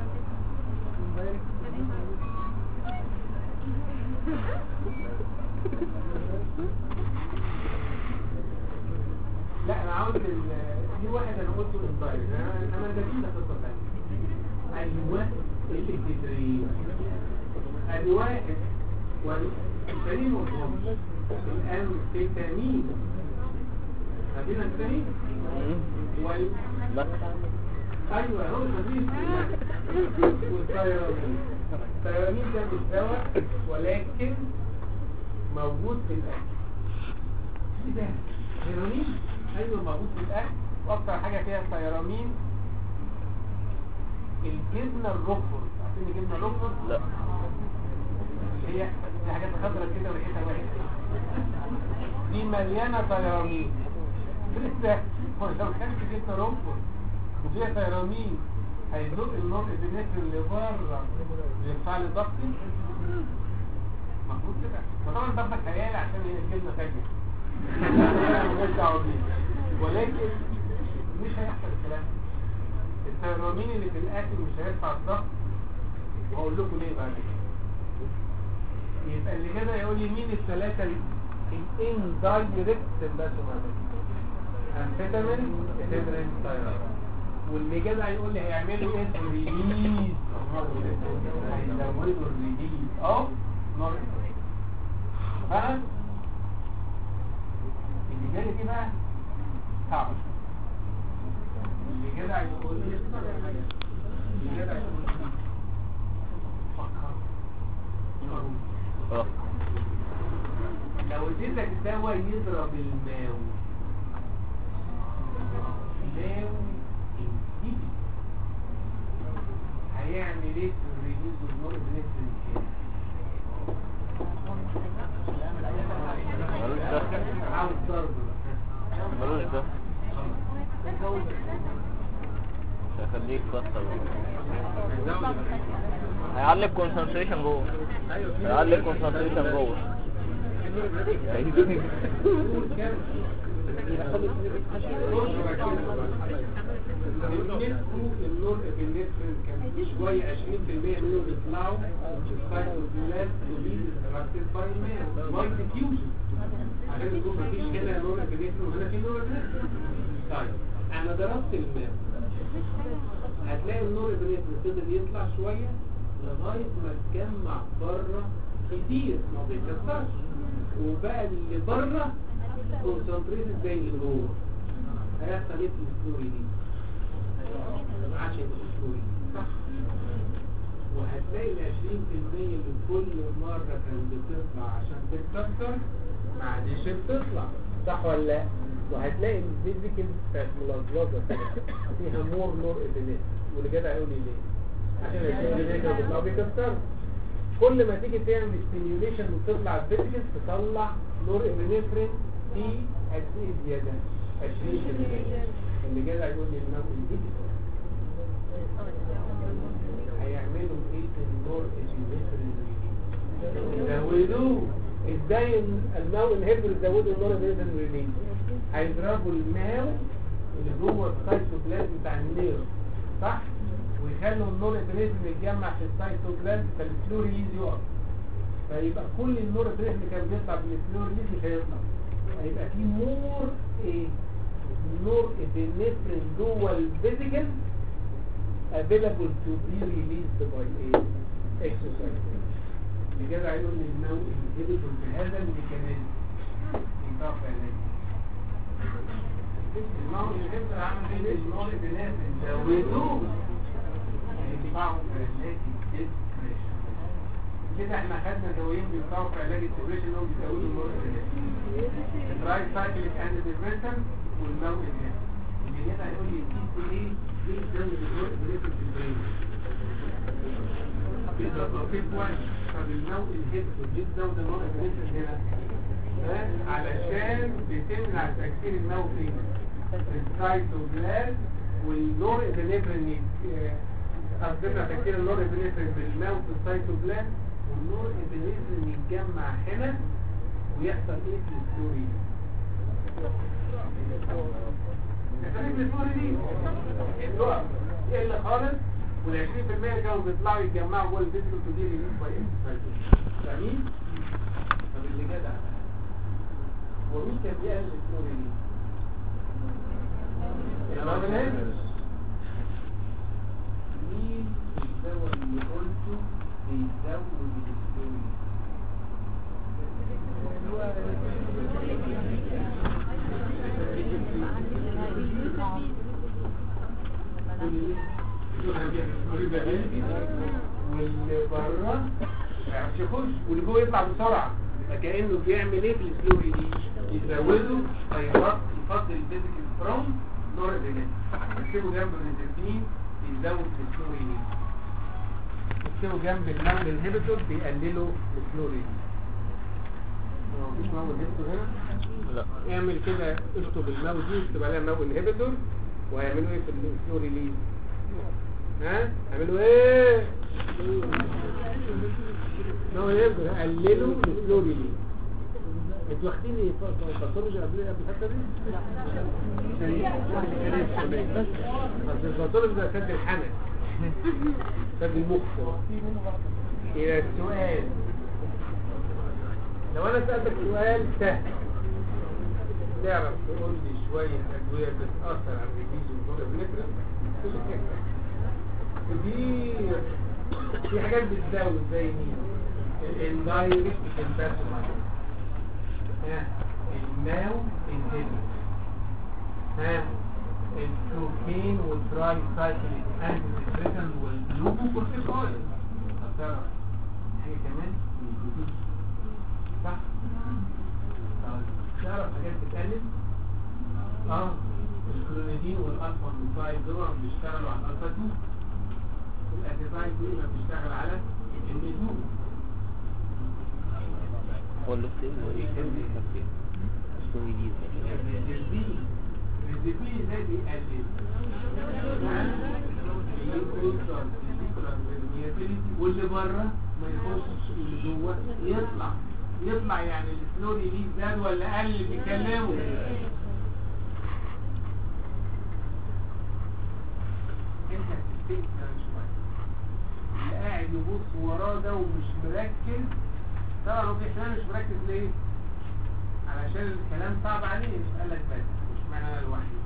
لا انا عاوز ال- في واحد انا قلته انسباير انا انا ده كده قصه ثانيه ايوه اللي بتدري ادي واحد والتانيين وهم الامفيتامين خدينا التاني وال بس ايوه هو خفيف والطيرانين الطيرانين ده مش دواء ولكن موجود في الاكل ايه ده طيرانين ايوه موجود في الاكل واكتر حاجه فيها الطيرامين الجبنه الروكفورد عارفين الجبنه الروكفورد لا اللي هي دي حاجات خضرا كده وريحتها وحشه دي مليانه طيرامين لسه هو لو كانت جبنه روكفورد وفيها طيرامين هيزق النور البنفر اللي بره يرفع لي ضغطي مظبوط كده وطبعا ضغطك خيالي عشان هي الجبنه فاجئه مش دعوه بيه ولكن مش هيحصل الكلام ده. الطيرامين اللي في الاكل مش هيرفع الضغط واقول لكم ليه بعد كده يبقى اللي كده يقول لي مين الثلاثه الان دايركت سمباسوماتيك امفيتامين افيدرين ثايرويد واللي جدع يقول لي هيعملوا ايه ريليز هيزودوا الريليز اوف نور ها اللي جاي دي بقى صعبه اللي جدع يقول لي اللي جدع يقول لي فكر اه لو اديتك دواء يضرب الماو ماو انتيبي هيعمل ايه في الريليز والنور بنفس ملوش ده عاوز ضرب ملوش ده بقى. مش هيخليك تكسر زود هيعلي الكونسنتريشن جوه هيعلي الكونسنتريشن جوه النور بالنسبة كان شوية 20% منهم بيطلعوا السايتوبلازم ودي رابطة باي ماء ماي ديفيوجن عشان يكون مفيش هنا نور بالنسبة وهنا في نور بالنسبة طيب انا ضربت الماء هتلاقي النور بالنسبة فضل يطلع شوية لغاية ما اتجمع بره كتير ما بيتكسرش وبقى اللي بره كونسنتريتد زي اللي جوه هيحصل ايه في الستوري دي؟ ما عادش يبقى ستوري صح وهتلاقي ال 20% اللي كل مرة كانت بتطلع عشان تتكسر ما عادش بتطلع صح ولا لا؟ وهتلاقي الفيزيكال بتاعت ملظلظة فيها مور نور ابنات واللي جدع يقول لي ليه؟ عشان ال 20% كانوا بيطلعوا بيكسروا كل ما تيجي تعمل ستيميوليشن وتطلع الفيزيكال تطلع نور ابنفرين في قد ايه زيادة؟ 20% اللي جدع يقول لي النور الفيزيكال هيعملوا ايه في النور ابنفرين يزودوه ازاي الماو انهبيتور يزودوا النور بيزن ريليز هيضربوا الماو اللي جوه السايتوبلازم بتاع النيرو صح ويخلوا النور بيزن يتجمع في السايتوبلازم فالفلور ريليز يقف فيبقى كل النور بيزن اللي كان بيطلع من الفلور ريليز مش هيطلع هيبقى في مور ايه نور ابنفرين جوه الفيزيكال available to be released by a exercise لكده هيقول ان النوع inhibitor بهذا الميكانيزم يضاف علاج النوع inhibitor عامل ايه النوع ابنفرين زودوه ينفعوا في علاج الديبريشن كده احنا خدنا دوايين بينفعوا في علاج الديبريشن اللي هم بيزودوا النور ابنفرين الرايت سايكليك اند ديبريشن والنوع ابنفرين اللي كده هيقول لي دي ايه دي الدم اللي هو ابنفرين في البرين إذا طفيت واحد فبالنوع الهيبتو جدا وده نوع ابنفرين هنا ها؟ علشان بتمنع تكسير النوع فين السايتوبلازم والنور ابنفرين أصدقنا تكسير النور ابنفرين بالماء في السايتوبلازم والنور ابنفرين يتجمع هنا ويحصل ايه في الفلورين يخليك الفلوري دي الوقت يقل خالص وال 20% كانوا بيطلعوا يتجمعوا جوه الفيزيكال تو دي ريليز باي اكسرسايز فاهمين؟ طب اللي جدع هو مين كان بيقلل الفلوري دي؟ الأورجانيزم مين الدواء اللي قلته بيزود الفلوري واللي بره ما يعرفش يخش واللي جوه يطلع بسرعه يبقى كانه بيعمل ايه في السلوري دي يزوده فيفضل يفضل الفيزيكال فروم نور الرجال يكتبوا جنب الريزرفين بيزود السلوري دي يكتبوا جنب الماول انهبيتور بيقللوا السلوري دي هو مفيش ماول انهبيتور هنا لا اعمل كده اشطب الماو دي واكتب عليها ماو انهبيتور وهيعملوا ايه في الفلو ريليز ها هيعملوا ايه ماو انهبيتور قللوا الفلو ريليز انتوا واخدين ايه باثولوجي قبل قبل الحته دي بس الباثولوجي ده سد الحنك سد المخ الى السؤال لو انا سألتك سؤال سهل تعرف تقول لي شوية أدوية بتأثر على الريليز والنور بنفرق كتير في حاجات بتزود زي مين الاندايركت الباسوما ها الماو انهبيتور ها الكوكين والتراي سايكليك انتي ديبريشن والجلوكو كورتيكويد طب تعرف حاجة كمان الجلوكوز صح؟ طب تعرف حاجات بتقلل اه الكلونيدين والالفا نوكلايد دول بيشتغلوا على الالفا 2 الاسيتايل دول ما بيشتغل على الام 2 ولا ستيل وايه تاني اسمه جديد الريزبين الريزبين ده بيقلل واللي بره ما يخشش اللي جوه يطلع يطلع يعني الفلوري دي زاد ولا قل بيكلمه انت هتستنكر شويه اللي قاعد يبص وراه ده ومش مركز طبعا هو في احتمال مش مركز ليه علشان الكلام صعب عليه مش قال لك بس مش معنى انا لوحدي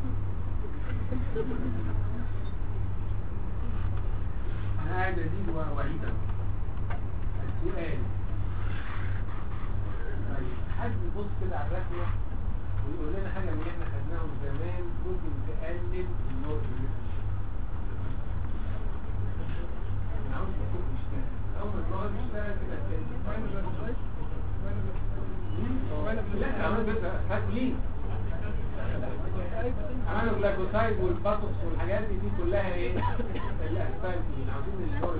انا قاعد ازيد وعيد السؤال طيب حد يبص كده على الرسمه ويقول لنا حاجه من اللي احنا خدناهم زمان ممكن تقلل النور انا عاوز اكون مشتاق اول ما الظهر يشتغل كده تاني لا عملت بس خد ليه عملوا جلايكوسايد والباتوكس والحاجات دي دي كلها ايه الاسباب دي عاوزين النور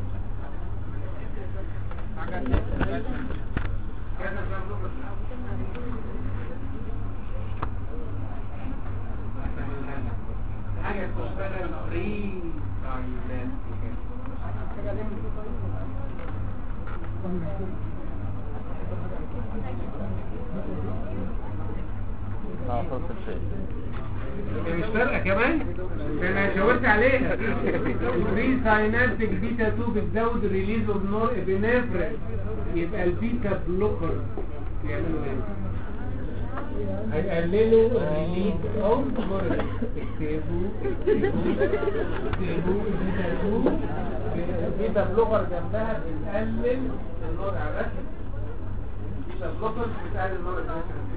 حاجة تشتغل بري اه خلص الشيء هي مش فارقه كمان ده انا شاورت عليها البري ساينابتيك بيتا 2 بتزود الريليز اوف نور ابنفرين يبقى البيتا بلوكر يعملوا ايه هيقللوا الريليز اوف نور اكتبوا اكتبوا البيتا 2 البيتا بلوكر جنبها بتقلل النور على الرسم البيتا بلوكر بتقلل النور ابنفرين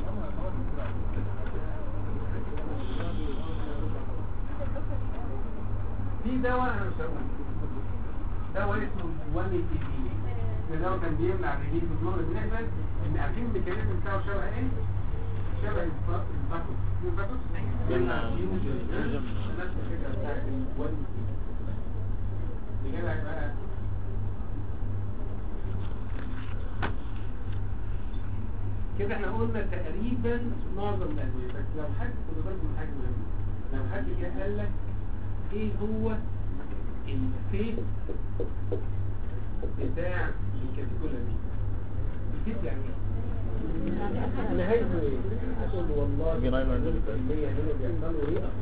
في دواء انا مش هقول دواء اسمه 1 تي دي ده دواء كان بيمنع الريليز بالنور بالنسبه ان عارفين الميكانيزم بتاعه شبه ايه؟ شبه الفا- الفاكوس الفاكوس بيمنع الفيوجن نفس الفكره بتاعت ال 1 تي اللي كده هيبقى كده احنا قلنا تقريبا معظم الادويه بس لو حد خد بالك من حاجه مهمه لو حد جه قال لك ايه هو الفيت بتاع الكاتيكولا دي الفيت يعني ايه؟ نهايته ايه؟ هتقول له والله جناين 80% منه بيحصل له ريقه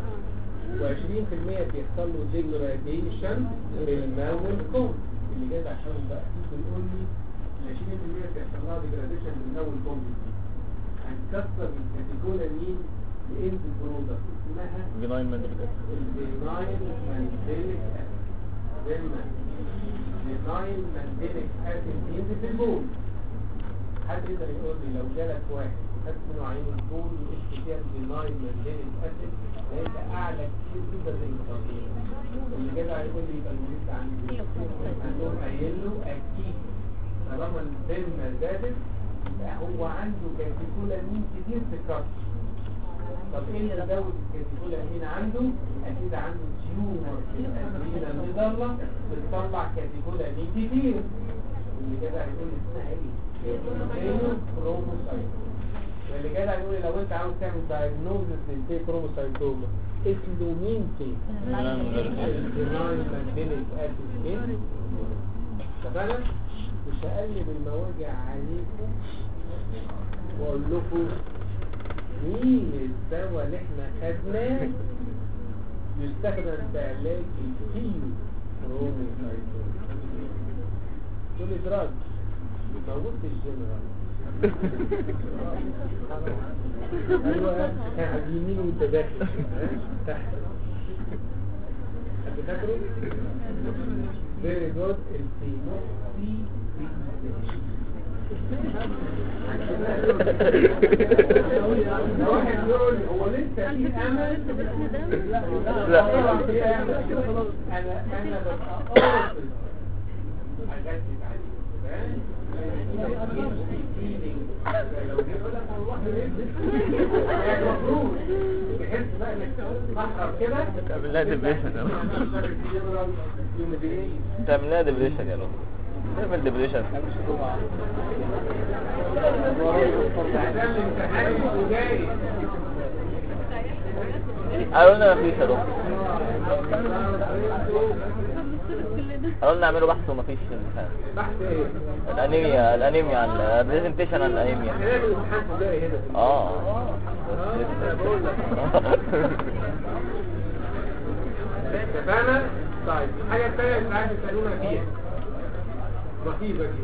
و20% بيحصل له ديجراديشن بالماول كون اللي جاي عشان بقى تيجي تقول لي ال 20% بيحصل لها ديجراديشن بالماول كون هتكسر الكاتيكولا مين؟ لانت برودكت اسمها جناين من الفينايل مانديليك اسيد زلمة فينايل مانديليك اسيد ينزل في البول حد يقدر يقول لي لو جالك واحد وخدت منه عين البول وقلت فيها الفينايل مانديليك اسيد هيبقى اعلى كتير جدا من الطبيعي اللي جدع يقول لي يبقى المريض ده عندي عندهم قايل له اكيد طالما السلمة زادت يبقى هو عنده كاتيكولا مين كتير في الكسر طب ايه اللي زود الكاتيكولا مين عنده اكيد عنده تيومر في الادرينا المضلة بتطلع كاتيكولا مين كتير اللي كده هيقول لي اسمها ايه كروموسايت واللي كده هيقول لي لو انت عاوز تعمل دايجنوزس للبي كروموسايتوما اسمه مين فين الفينايل مانديليك اسيد فين اتفقنا مش هقلب المواجع عليكم واقول لكم مين الدواء اللي احنا خدناه يستخدم في علاج الكيلو كروموسايتوم دول ادراج موجود في الجنرال ايوه على اليمين وانت داخل ها؟ تحت حد فاكره؟ فيري جود الفينوكسي واحد يقول هو لسه في امل لا. طبعا في امل انا انا ببقى قاصد اجدد عليه فاهم؟ لو جه يقول لك والله يعني المفروض تحس بقى انك محرم كده تعمل لها ديبريشن يا رب. تعمل لها ديبريشن يا رب تعمل ديبريشن قالوا لنا مفيش يا دكتور قالوا لنا اعملوا بحث ومفيش امتحان بحث ايه؟ الانيميا الانيميا عن البرزنتيشن عن الانيميا هنعمل امتحان تجاري هنا في اه أنا بقول لك. اتفقنا؟ طيب الحاجة الثانية اللي عايز تسألونا فيها رهيبة دي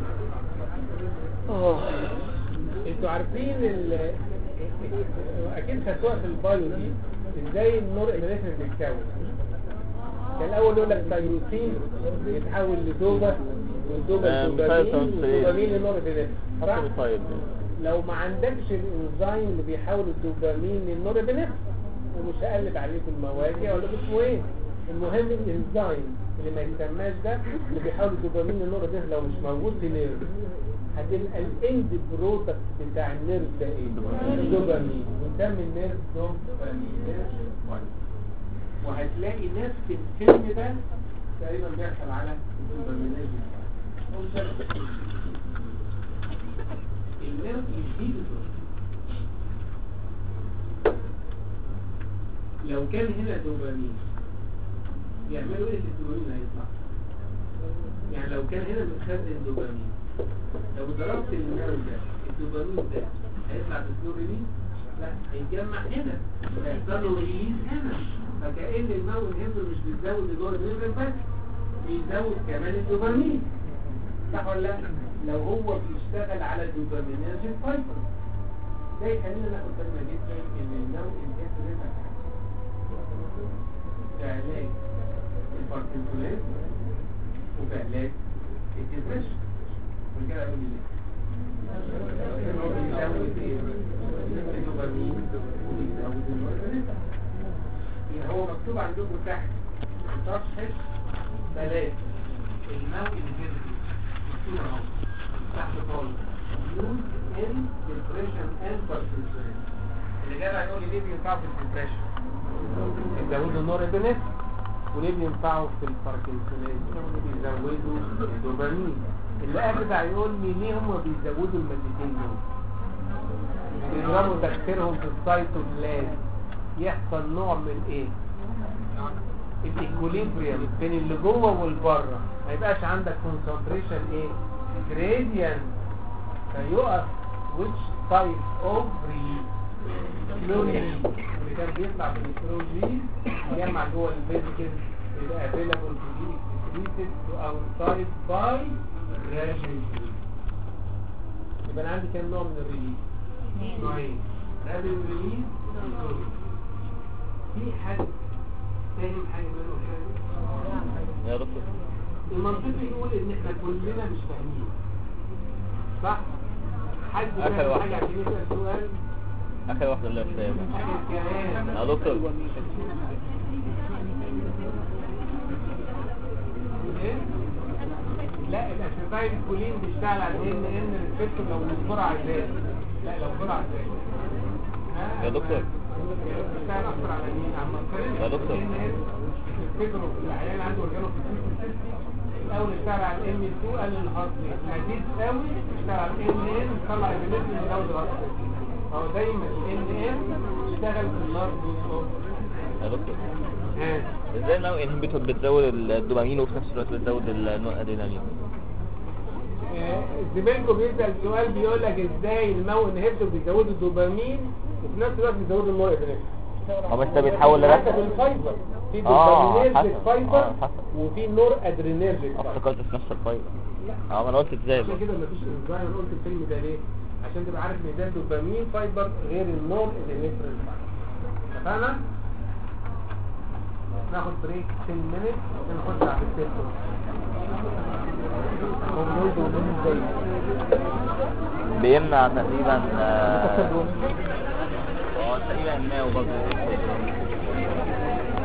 انتوا عارفين ال اكيد خدتوها في البايو دي ازاي النور ابنفرين بيتكون كان الاول يقول لك تايروسين يتحول لدوبا والدوبا آه، لدوبامين مسلسل والدوبامين لنور ابنفرين صح؟ طيب لو ما عندكش الانزيم اللي بيحول الدوبامين للنور ابنفرين ومش هقلب عليكم المواجع ولا اسمه ايه المهم الانزيم اللي ما يسماش ده اللي بيحول الدوبامين للنور ابنفرين لو مش موجود في نيرف هتبقى الاند برودكت بتاع النيرف ده ايه دوبامين ونسمي النيرف دوبامين نيرف واحد. وهتلاقي نفس الفيلم ده تقريبا بيحصل على الدوبامينات النيرف انهيبيتور لو كان هنا دوبامين بيعملوا ايه في الدوبامين هيطلع يعني لو كان هنا بتخزن دوبامين لو ضربت الماو ده الدوبامين ده هيطلع بسلو ريليز لا هيتجمع هنا هيحصل له ريليز هنا فكأن الماو انهبيتور مش بيزود الجوه النيورال بس بيزود كمان الدوبامين صح ولا لا؟ لو هو بيشتغل على الدوبامينرجيك فايبر ده يخلينا ناخد بالنا جدا ان النوع انهبيتور ده في علاج الباركنسونات وفي علاج الدبريشن من كده اقول ليه هو بيزود ايه الدوبامين وبيزود النورفين يعني هو مكتوب عندكم تحت صفحه ثلاثة الماء الجلدي مكتوب اهو تحت خالص يوز ان ديبريشن اند باركنسونات اللي جاي هيقول لي ليه بينفعوا في الديبريشن بيزودوا النورفين وليه بينفعوا في الباركنسونات بيزودوا الدوبامين اللي قبل هيقول لي ليه هم بيزودوا المادتين دول بيضربوا تكسيرهم في السيتوبلازم يحصل نوع من ايه الايكوليبريم بين اللي جوه والبره ما يبقاش عندك كونسنتريشن ايه gradient فيقف which type of release slow release اللي كان بيطلع من السلو release يجمع جوه الفيزيكال يبقى available to be excreted to outside by rapid release يبقى انا عندي كام نوع من الريليز نوعين رابد ريليز في حد فاهم حاجه منهم حاجه يا دكتور المنطقي يقول ان احنا كلنا مش فاهمين صح حد آخر فاهم واحد. حاجه عشان يسال سؤال اخر واحده اللي مش فاهمها اخر كلام يا دكتور إيه؟ لا الاسيتايل كولين بيشتغل على ان ان الريسبتور لو الجرعه زادت لا لو الجرعه زادت ها؟ يا دكتور. بيشتغل اكتر على مين على المنطقه يا دكتور. تفتكروا العيان عنده رجاله في السيستم الاول اشتغل على الام 2 قلل الهارت ريت ما زيد قوي اشتغل على الام ان طلع البنزين يزود الهارت ريت هو دايما الام ان اشتغل في النار دوز يا دكتور ها ازاي النوع انهبيتور بتزود الدوبامين وفي نفس الوقت بتزود الادرينالين آه، زميلكم بيسأل سؤال بيقول لك ازاي المو انهبيتور بيزودوا الدوبامين وفي نفس الوقت بيزودوا النور ادرينالين هو مش ده بيتحول حسب لرسم الفايبر في آه، دوبامينيرجيك حسب. فايبر آه، حسب. وفي نور ادرينيرجيك فايبر افتكرت في نفس الفايبر لا اه ما انا قلت ازاي عشان برضه. كده مفيش انزايم انا قلت الفيلم ده ليه عشان تبقى عارف ان ده دوبامين فايبر غير النور ادرينيرجيك فايبر اتفقنا ناخد بريك 10 مينت عشان نخش على السيركل هو بيقول دوبامين ازاي بيمنع تقريبا اه آه، تقريبا الماء برضه